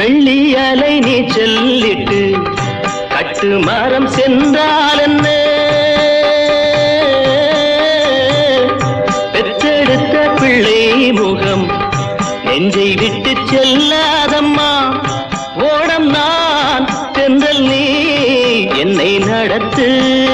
வெள்ளி அலை நீ சொல்லிட்டு கட்டு மரம் சென்றால் என்ன பெற்றெடுத்த பிள்ளை முகம் நெஞ்சை விட்டு செல்லாதம்மா ஓடம் நான் தென்றல் நீ என்னை நடத்து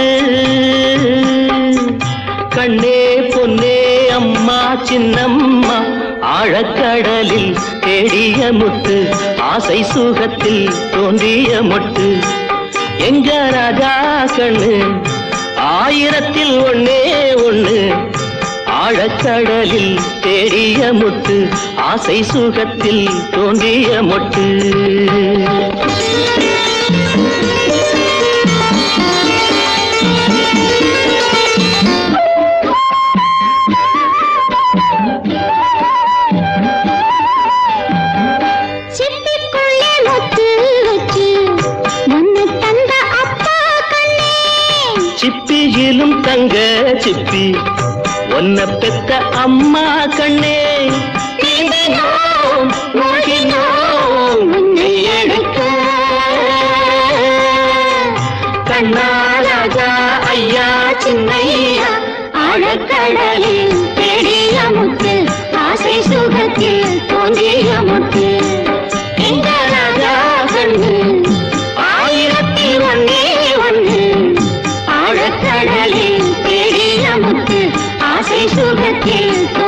கண்ணே பொன்னே அம்மா சின்னம்மா ஆழக்கடலில் தேடிய முத்து ஆசை சுகத்தில் தோன்றிய மொட்டு எங்க ராஜா கண்ணு ஆயிரத்தில் ஒண்ணே ஒண்ணு ஆழக்கடலில் தேடிய முத்து ஆசை சுகத்தில் தோன்றிய மொட்டு சிப்பிக்குள்ளே முத்து வச்சு முன்னு தந்த அப்பா கண்ணே சிப்பியிலும் தங்க சிப்பி ஒன்ன பெத்த அம்மா கண்ணே நீந்தினோம், மூழ்கினோம், உன்னை எடுக்க. கண்ணா ராஜா ஐயா சின்னையா ஆழக்கடலில் தேடிய முத்து ஆசை சுகத்தில் தோன்றிய முத்து இந்த ராஜா கண்ணு ஆயிரத்தில் ஒன்னே ஒன்று ஆழக்கடலில் தேடிய முத்து ஆசை சுகத்தில்